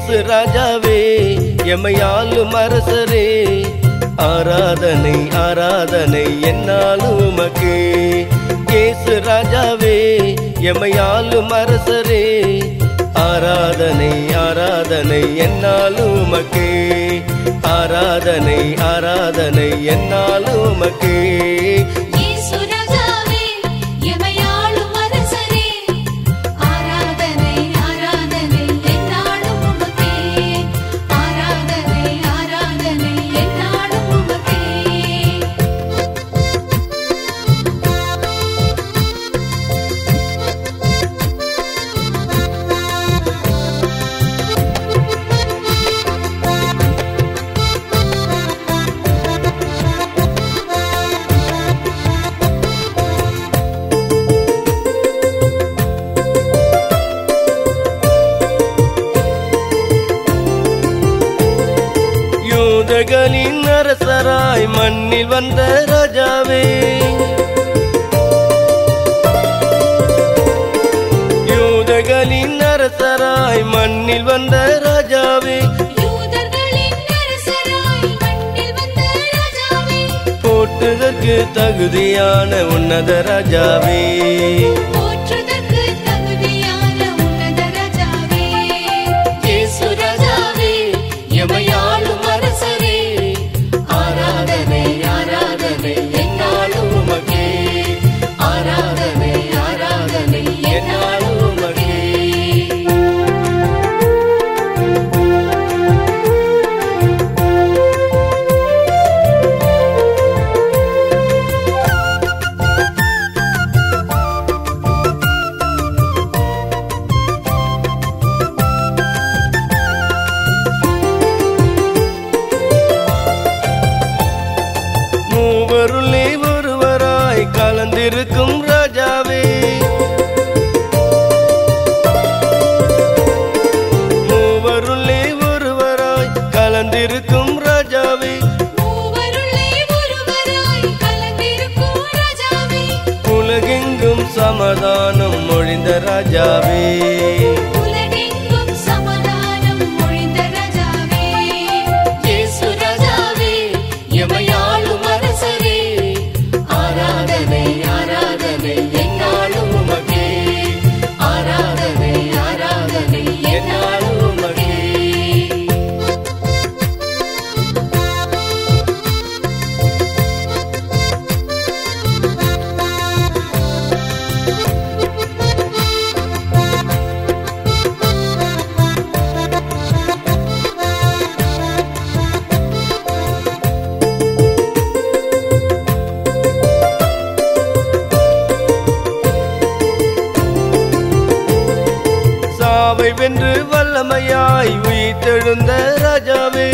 இயேசு ராஜாவே எமையாளும் அரசரே ஆராதனை ஆராதனை என்னாலும் உமக்கு இயேசு ராஜாவே எமையாளும் அரசரே ஆராதனை ஆராதனை என்னாலும் உமக்கு ஆராதனை ஆராதனை என்னாலும் உமக்கு இயேசு ராஜாவே எமையாளும் அரசரே ஆராதனை ஆராதனை என்னாலும் உமக்கே ஆராதனை ஆராதனை என்னாலும் உமக்கே யூதர்களின் அரசராய் மண்ணில் வந்த ராஜாவே யூதர்களின் அரசராய் மண்ணில் வந்த ராஜாவே யூதர்களின் அரசராய் மண்ணில் வந்த ராஜாவே போற்றுதற்கு தகுதியான உன்னத ராஜாவே போற்றுதற்கு தகுதியான உன்னத ராஜாவே இயேசு ராஜாவே எமையாளும் அரசரே ஆராதனை ஆராதனை என்னாலும் உமக்கே ஆராதனை ஆராதனை என்னாலும் உமக்கே மூவருளே ஒருவராய் கலந்திருக்கும் ராஜாவே மூவருளே ஒருவராய் கலந்திருக்கும் ராஜாவே மூவருள்ளே ஒருவராய் கலந்திருக்கும் ராஜாவே உலகெங்கும் சமாதானம் மொழிந்த ராஜாவே உலகெங்கும் சமாதானம் மொழிந்த ராஜாவே இயேசு ராஜாவே எமையாளும் அரசரே ஆராதனை ஆராதனை என்னாலும் உமக்கே ஆராதனை ஆராதனை என்னாலும் உமக்கே சாவை வென்று வல்லமையாய் உயிர்த்தெழுந்த ராஜாவே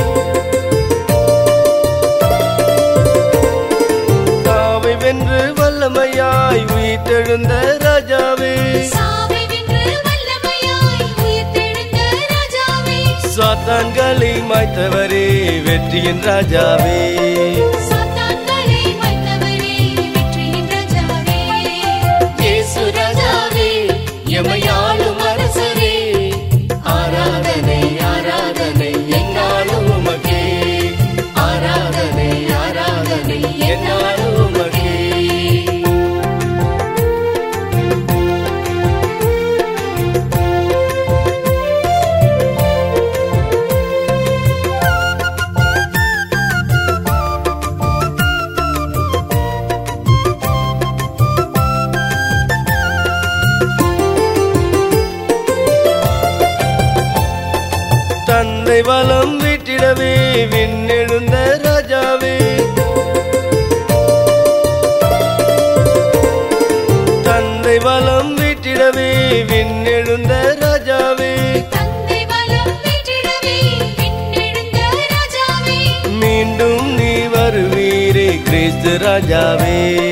சாவை வென்று வல்லமையாய் உயிர்த்தெழுந்த ராஜாவே சாவை வென்று வல்லமையாய் உயிர்த்தெழுந்த ராஜாவே சாத்தான்களை மாய்த்தவரே வெற்றியின் ராஜாவே சாத்தான்களை வைத்தவரே வெற்றியின் ராஜாவே இயேசு ராஜாவே எமையாளும் அரசரே ஆராதனை ஆராதனை என்னாலும் உமக்கே ஆராதனை ஆராதனை என்னாலும் உமக்கே தந்தை வலம் விட்டிடவே விண்ணெழுந்த ராஜாவே தந்தை வலம் விட்டிடவே விண்ணெழுந்த ராஜாவே தந்தை வலம் வீற்றிடவே விண்ணெழுந்த ராஜாவே மீண்டும் நீ வருவீரே கிறிஸ்து ராஜாவே